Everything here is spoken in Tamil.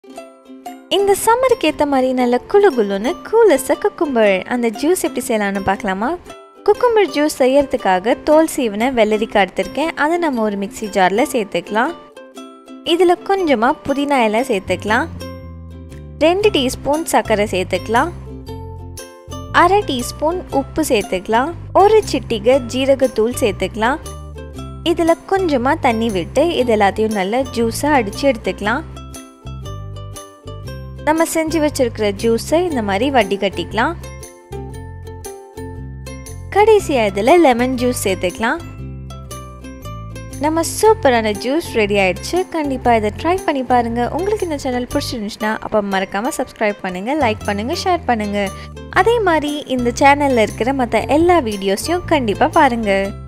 இந்த சம்மருக்கு ஏற்ற மாதிரி நல்ல குளு குளுன்னு கூலஸ குக்கும்பர் அந்த ஜூஸ் எப்படி செய்யலாம்னு பார்க்கலாமா குக்கும்பர் ஜூஸ் செய்யறதுக்காக தோல் சீவனை வெள்ளரிக்காய் எடுத்திருக்கேன் அதை நம்ம ஒரு மிக்ஸி ஜாரில் சேர்த்துக்கலாம் இதில் கொஞ்சமாக புதினா இலை சேர்த்துக்கலாம் ரெண்டு டீஸ்பூன் சர்க்கரை சேர்த்துக்கலாம் அரை டீஸ்பூன் உப்பு சேர்த்துக்கலாம் ஒரு சிட்டிகை ஜீரகத்தூள் சேர்த்துக்கலாம் இதில் கொஞ்சமாக தண்ணி விட்டு இது எல்லாத்தையும் நல்லா ஜூஸாக அடித்து எடுத்துக்கலாம் நம்ம செஞ்சு வச்சிருக்கிற ஜூஸை இந்த மாதிரி வட்டி கட்டிக்கலாம் கடைசியாக இதில் லெமன் ஜூஸ் சேர்த்துக்கலாம் நம்ம சூப்பரான ஜூஸ் ரெடி ஆயிடுச்சு கண்டிப்பாக இதை ட்ரை பண்ணி பாருங்கள் உங்களுக்கு இந்த சேனல் பிடிச்சிருந்துச்சுன்னா அப்போ மறக்காமல் சப்ஸ்கிரைப் பண்ணுங்கள் லைக் பண்ணுங்கள் ஷேர் பண்ணுங்கள் அதே மாதிரி இந்த சேனலில் இருக்கிற மற்ற எல்லா வீடியோஸையும் கண்டிப்பாக பாருங்கள்